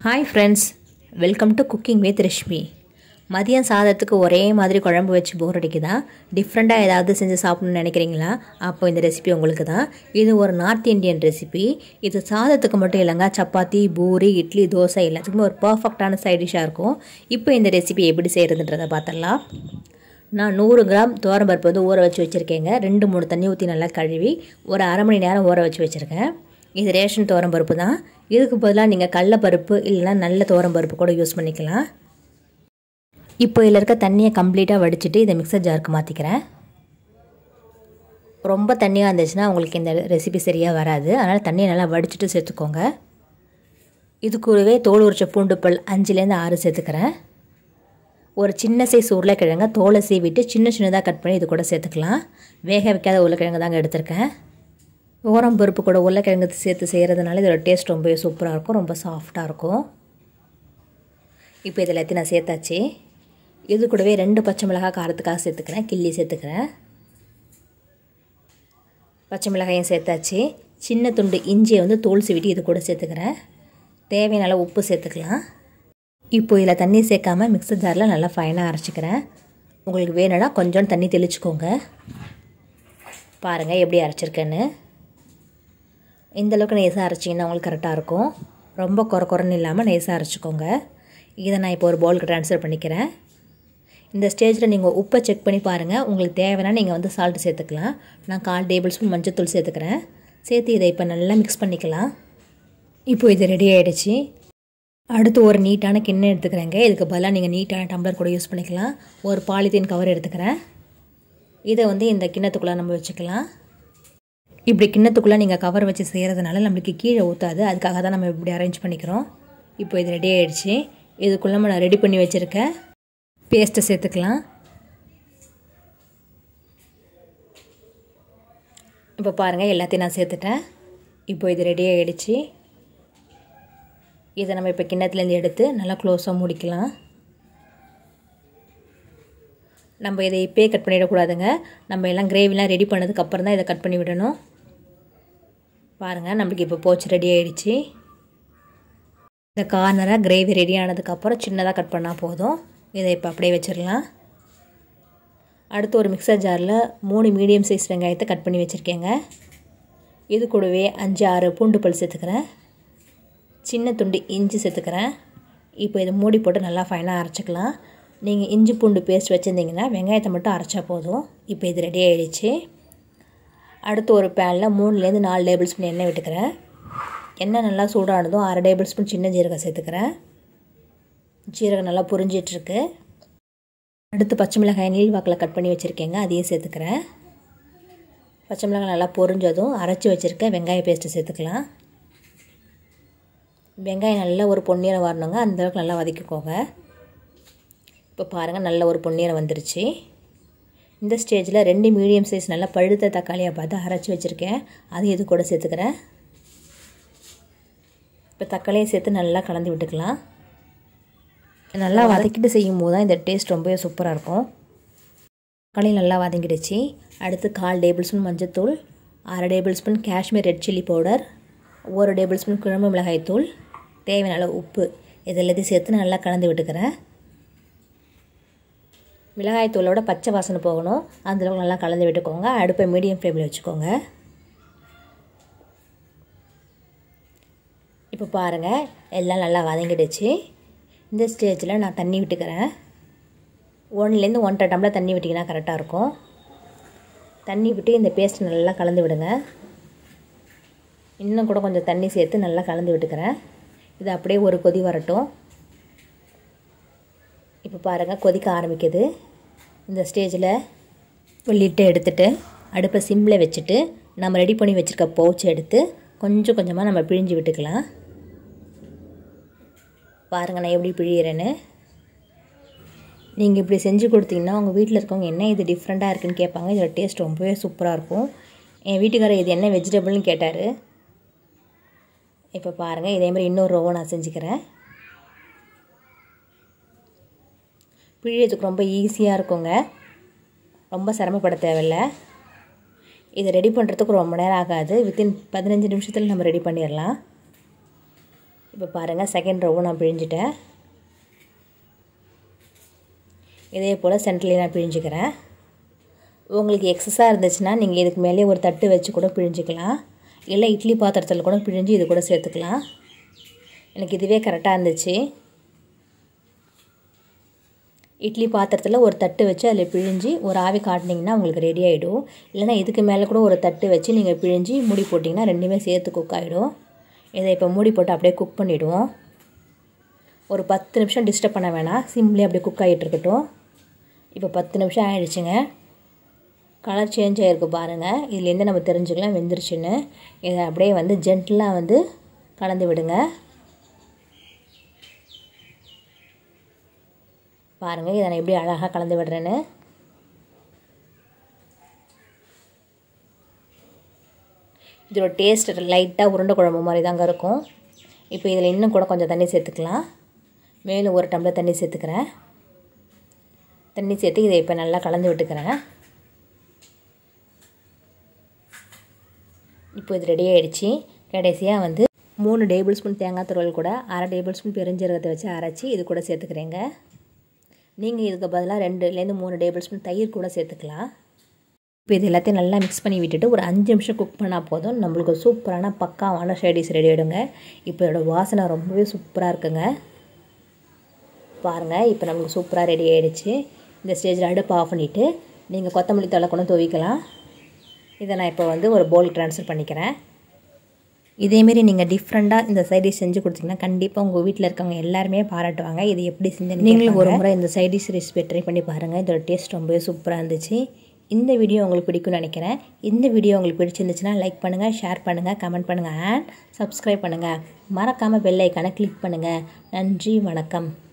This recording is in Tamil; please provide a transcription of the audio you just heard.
hi friends welcome to cooking with Rashmi மதியம் சாதத்துக்கு ஒரே மாதிரி குழம்பு வச்சு போர் அடிக்குதா டிஃப்ரெண்ட்டாக ஏதாவது செஞ்சு சாப்பிடணும்னு நினைக்கிறீங்களா அப்போ இந்த ரெசிபி உங்களுக்கு தான் இது ஒரு நார்த் இந்தியன் ரெசிபி இது சாதத்துக்கு மட்டும் இல்லைங்க சப்பாத்தி பூரி இட்லி தோசை எல்லாத்துக்குமே ஒரு பர்ஃபெக்டான சைட் டிஷ்ஷாக இருக்கும் இப்போ இந்த ரெசிபி எப்படி செய்கிறதுன்றதை பார்த்துடலாம் நான் நூறு கிராம் பருப்பு வந்து ஊற வச்சு வச்சுருக்கேங்க ரெண்டு மூணு தண்ணி ஊற்றி நல்லா கழுவி ஒரு அரை மணி நேரம் ஊற வச்சு வச்சுருக்கேன் இது ரேஷன் பருப்பு தான் இதுக்கு பதிலாக நீங்கள் கடலப்பருப்பு இல்லைன்னா நல்ல பருப்பு கூட யூஸ் பண்ணிக்கலாம் இப்போ இதில் இருக்க தண்ணியை கம்ப்ளீட்டாக வடிச்சிட்டு இதை மிக்சர் ஜாருக்கு மாற்றிக்கிறேன் ரொம்ப தண்ணியாக இருந்துச்சுன்னா உங்களுக்கு இந்த ரெசிபி சரியாக வராது அதனால் தண்ணியை நல்லா வடிச்சிட்டு சேர்த்துக்கோங்க இது கூடவே தோல் உரிச்ச பூண்டு பல் அஞ்சுலேருந்து ஆறு சேர்த்துக்கிறேன் ஒரு சின்ன சைஸ் உருளைக்கிழங்க தோலை சீவிட்டு சின்ன சின்னதாக கட் பண்ணி இது கூட சேர்த்துக்கலாம் வேக வைக்காத உருளைக்கிழங்கு தாங்க எடுத்திருக்கேன் ஓரம் பருப்பு கூட உருளைக்கிழங்கு சேர்த்து செய்கிறதுனால இதோட டேஸ்ட் ரொம்பவே சூப்பராக இருக்கும் ரொம்ப சாஃப்டாக இருக்கும் இப்போ இது எல்லாத்தையும் நான் சேர்த்தாச்சு இது கூடவே ரெண்டு பச்சை மிளகாய் காரத்துக்காக சேர்த்துக்கிறேன் கிள்ளி சேர்த்துக்கிறேன் பச்சை மிளகாயும் சேர்த்தாச்சு சின்ன துண்டு இஞ்சியை வந்து தோல் சீவிட்டு இது கூட சேர்த்துக்கிறேன் தேவையான அளவு உப்பு சேர்த்துக்கலாம் இப்போ இதில் தண்ணி சேர்க்காம மிக்சர் ஜாரில் நல்லா ஃபைனாக அரைச்சிக்கிறேன் உங்களுக்கு வேணும்னா கொஞ்சம் தண்ணி தெளிச்சுக்கோங்க பாருங்கள் எப்படி அரைச்சிருக்கேன்னு இந்தளவுக்கு நெய்ஸாக அரைச்சிங்கன்னா உங்களுக்கு கரெக்டாக இருக்கும் ரொம்ப குறை குறைன்னு இல்லாமல் நெய்ஸாக அரைச்சிக்கோங்க இதை நான் இப்போ ஒரு பவுலுக்கு ட்ரான்ஸ்ஃபர் பண்ணிக்கிறேன் இந்த ஸ்டேஜில் நீங்கள் உப்பை செக் பண்ணி பாருங்கள் உங்களுக்கு தேவைன்னா நீங்கள் வந்து சால்ட்டு சேர்த்துக்கலாம் நான் கால் டேபிள் ஸ்பூன் மஞ்சத்தூள் சேர்த்துக்கிறேன் சேர்த்து இதை இப்போ நல்லா மிக்ஸ் பண்ணிக்கலாம் இப்போ இது ரெடி ஆகிடுச்சு அடுத்து ஒரு நீட்டான கிண்ணம் எடுத்துக்கிறேங்க இதுக்கு பதிலாக நீங்கள் நீட்டான டம்ளர் கூட யூஸ் பண்ணிக்கலாம் ஒரு பாலித்தீன் கவர் எடுத்துக்கிறேன் இதை வந்து இந்த கிண்ணத்துக்குள்ளே நம்ம வச்சுக்கலாம் இப்படி கிண்ணத்துக்குள்ளே நீங்கள் கவர் வச்சு செய்கிறதுனால நம்மளுக்கு கீழே ஊற்றாது அதுக்காக தான் நம்ம இப்படி அரேஞ்ச் பண்ணிக்கிறோம் இப்போ இது ரெடி ஆகிடுச்சு இதுக்குள்ளே நான் ரெடி பண்ணி வச்சுருக்கேன் பேஸ்ட்டை சேர்த்துக்கலாம் இப்போ பாருங்கள் எல்லாத்தையும் நான் சேர்த்துட்டேன் இப்போ இது ரெடி ஆகிடுச்சு இதை நம்ம இப்போ கிண்ணத்துலேருந்து எடுத்து நல்லா க்ளோஸாக முடிக்கலாம் நம்ம இதை இப்போயே கட் பண்ணிடக்கூடாதுங்க நம்ம எல்லாம் கிரேவிலாம் ரெடி பண்ணதுக்கு அப்புறம் தான் இதை கட் பண்ணி விடணும் பாருங்கள் நம்மளுக்கு இப்போ போச்சு ரெடி ஆகிடுச்சு இந்த கார்னராக கிரேவி ரெடி ஆனதுக்கப்புறம் சின்னதாக கட் பண்ணால் போதும் இதை இப்போ அப்படியே வச்சிடலாம் அடுத்து ஒரு மிக்சர் ஜாரில் மூணு மீடியம் சைஸ் வெங்காயத்தை கட் பண்ணி வச்சுருக்கேங்க இது கூடவே அஞ்சு ஆறு பூண்டு பல் சேர்த்துக்கிறேன் சின்ன துண்டு இஞ்சி சேர்த்துக்கிறேன் இப்போ இதை மூடி போட்டு நல்லா ஃபைனாக அரைச்சிக்கலாம் நீங்கள் இஞ்சி பூண்டு பேஸ்ட் வச்சுருந்தீங்கன்னா வெங்காயத்தை மட்டும் அரைச்சா போதும் இப்போ இது ரெடி ஆகிடுச்சு அடுத்து ஒரு பேனில் மூணுலேருந்து நாலு டேபிள் ஸ்பூன் எண்ணெய் விட்டுக்கிறேன் எண்ணெய் நல்லா சூடானதும் அரை டேபிள் ஸ்பூன் சின்ன ஜீரகம் சேர்த்துக்கிறேன் ஜீரகம் நல்லா புரிஞ்சிட்ருக்கு அடுத்து பச்சை மிளகாய் நீள்வாக்கில் கட் பண்ணி வச்சுருக்கேங்க அதையும் சேர்த்துக்கிறேன் பச்சை மிளகாய் நல்லா பொரிஞ்சதும் அரைச்சி வச்சுருக்க வெங்காய பேஸ்ட்டு சேர்த்துக்கலாம் வெங்காயம் நல்லா ஒரு பொன்னிறம் வரணுங்க அந்தளவுக்கு நல்லா வதக்கிக்கோங்க இப்போ பாருங்கள் நல்ல ஒரு பொன்னிறம் வந்துருச்சு இந்த ஸ்டேஜில் ரெண்டு மீடியம் சைஸ் நல்லா பழுத்த தக்காளியை பார்த்து அரைச்சி வச்சுருக்கேன் அது இது கூட சேர்த்துக்கிறேன் இப்போ தக்காளியும் சேர்த்து நல்லா கலந்து விட்டுக்கலாம் நல்லா வதக்கிட்டு செய்யும் போது தான் இந்த டேஸ்ட் ரொம்பவே சூப்பராக இருக்கும் தக்காளி நல்லா வதங்கிடுச்சு அடுத்து கால் டேபிள் ஸ்பூன் மஞ்சத்தூள் அரை tablespoon Kashmir red chilli powder ஒரு டேபிள் ஸ்பூன் குழம்பு மிளகாய் தூள் தேவையான அளவு உப்பு இது எல்லாத்தையும் சேர்த்து நல்லா கலந்து விட்டுக்கிறேன் மிளகாய் தூளோட பச்சை வாசனை போகணும் அந்தளவுக்கு நல்லா கலந்து விட்டுக்கோங்க அடுப்பை மீடியம் ஃப்ளேமில் வச்சுக்கோங்க இப்போ பாருங்கள் எல்லாம் நல்லா வதங்கிடுச்சு இந்த ஸ்டேஜில் நான் தண்ணி விட்டுக்கிறேன் ஒன்லேருந்து ஒன்றரை டம்ளர் தண்ணி விட்டிங்கன்னா கரெக்டாக இருக்கும் தண்ணி விட்டு இந்த பேஸ்ட் நல்லா கலந்து விடுங்க இன்னும் கூட கொஞ்சம் தண்ணி சேர்த்து நல்லா கலந்து விட்டுக்கிறேன் இது அப்படியே ஒரு கொதி வரட்டும் இப்போ பாருங்கள் கொதிக்க ஆரம்பிக்குது இந்த ஸ்டேஜில் லிட்டை எடுத்துகிட்டு அடுப்பை சிம்மில் வச்சுட்டு நம்ம ரெடி பண்ணி வச்சுருக்க பவுச் எடுத்து கொஞ்சம் கொஞ்சமாக நம்ம பிழிஞ்சு விட்டுக்கலாம் பாருங்கள் நான் எப்படி பிழியிறேன்னு நீங்கள் இப்படி செஞ்சு கொடுத்தீங்கன்னா உங்கள் வீட்டில் இருக்கவங்க என்ன இது டிஃப்ரெண்ட்டாக இருக்குன்னு கேட்பாங்க இதோட டேஸ்ட் ரொம்பவே சூப்பராக இருக்கும் என் வீட்டுக்காரர் இது என்ன வெஜிடபிள்னு கேட்டார் இப்போ பாருங்கள் இதே மாதிரி இன்னொரு ரோவை நான் செஞ்சுக்கிறேன் பிழியத்துக்கு ரொம்ப ஈஸியாக இருக்குங்க ரொம்ப சிரமப்பட தேவையில்ல இதை ரெடி பண்ணுறதுக்கு ரொம்ப நேரம் ஆகாது வித்தின் பதினஞ்சு நிமிஷத்தில் நம்ம ரெடி பண்ணிடலாம் இப்போ பாருங்கள் செகண்ட் ரவும் நான் பிழிஞ்சிட்டேன் இதே போல் சென்டர்லேயே நான் பிழிஞ்சிக்கிறேன் உங்களுக்கு எக்ஸஸாக இருந்துச்சுன்னா நீங்கள் இதுக்கு மேலே ஒரு தட்டு வச்சு கூட பிழிஞ்சிக்கலாம் இல்லை இட்லி பாத்திரத்தில் கூட பிழிஞ்சு இது கூட சேர்த்துக்கலாம் எனக்கு இதுவே கரெக்டாக இருந்துச்சு இட்லி பாத்திரத்தில் ஒரு தட்டு வச்சு அதில் பிழிஞ்சு ஒரு ஆவி காட்டினீங்கன்னா உங்களுக்கு ரெடி ஆகிடும் இல்லைனா இதுக்கு மேலே கூட ஒரு தட்டு வச்சு நீங்கள் பிழிஞ்சு மூடி போட்டிங்கன்னா ரெண்டுமே சேர்த்து குக் ஆகிடும் இதை இப்போ மூடி போட்டு அப்படியே குக் பண்ணிவிடுவோம் ஒரு பத்து நிமிஷம் டிஸ்டர்ப் பண்ண வேணாம் சிம்லேயே அப்படியே குக் ஆகிட்டு இருக்கட்டும் இப்போ பத்து நிமிஷம் ஆகிடுச்சுங்க கலர் சேஞ்ச் ஆகிருக்கு பாருங்கள் இதுலேருந்து நம்ம தெரிஞ்சுக்கலாம் வெந்துருச்சுன்னு இதை அப்படியே வந்து ஜென்டலாக வந்து கலந்து விடுங்க பாருங்கள் இதை நான் எப்படி அழகாக கலந்து விடுறேன்னு இதோட டேஸ்ட் லைட்டாக உருண்டை குழம்பு மாதிரி தாங்க இருக்கும் இப்போ இதில் இன்னும் கூட கொஞ்சம் தண்ணி சேர்த்துக்கலாம் மேலும் ஒரு டம்ளர் தண்ணி சேர்த்துக்கிறேன் தண்ணி சேர்த்து இதை இப்போ நல்லா கலந்து விட்டுக்கிறேன் இப்போ இது ரெடி ஆகிடுச்சு கடைசியாக வந்து மூணு டேபிள் ஸ்பூன் தேங்காய் துருவல் கூட அரை டேபிள் ஸ்பூன் பெருஞ்சீரகத்தை வச்சு அரைச்சி இது கூட சேர்த்துக்கிறேங்க நீங்கள் இதுக்கு பதிலாக ரெண்டுலேருந்து மூணு டேபிள் ஸ்பூன் தயிர் கூட சேர்த்துக்கலாம் இப்போ இது எல்லாத்தையும் நல்லா மிக்ஸ் பண்ணி விட்டுட்டு ஒரு அஞ்சு நிமிஷம் குக் பண்ணால் போதும் நம்மளுக்கு சூப்பரான பக்காவான ஷேடிஸ் ரெடி ஆகிடுங்க இப்போ இதோட வாசனை ரொம்பவே சூப்பராக இருக்குங்க பாருங்கள் இப்போ நம்மளுக்கு சூப்பராக ரெடி ஆகிடுச்சு இந்த ஸ்டேஜில் அடுப்பு ஆஃப் பண்ணிவிட்டு நீங்கள் கொத்தமல்லி தலை கூட துவைக்கலாம் இதை நான் இப்போ வந்து ஒரு பவுல் ட்ரான்ஸ்ஃபர் பண்ணிக்கிறேன் இதேமாரி நீங்கள் டிஃப்ரெண்ட்டாக இந்த சைடிஷ் செஞ்சு கொடுத்தீங்கன்னா கண்டிப்பாக உங்கள் வீட்டில் இருக்கவங்க எல்லாருமே பாராட்டுவாங்க இது எப்படி செஞ்சு நீங்களும் ஒரு முறை இந்த சைடிஷ் ரெசிபி ட்ரை பண்ணி பாருங்கள் இதோட டேஸ்ட் ரொம்பவே சூப்பராக இருந்துச்சு இந்த வீடியோ உங்களுக்கு பிடிக்கும்னு நினைக்கிறேன் இந்த வீடியோ உங்களுக்கு பிடிச்சிருந்துச்சுன்னா லைக் பண்ணுங்கள் ஷேர் பண்ணுங்கள் கமெண்ட் பண்ணுங்கள் அண்ட் சப்ஸ்கிரைப் பண்ணுங்கள் மறக்காமல் பெல் ஐக்கானை கிளிக் பண்ணுங்கள் நன்றி வணக்கம்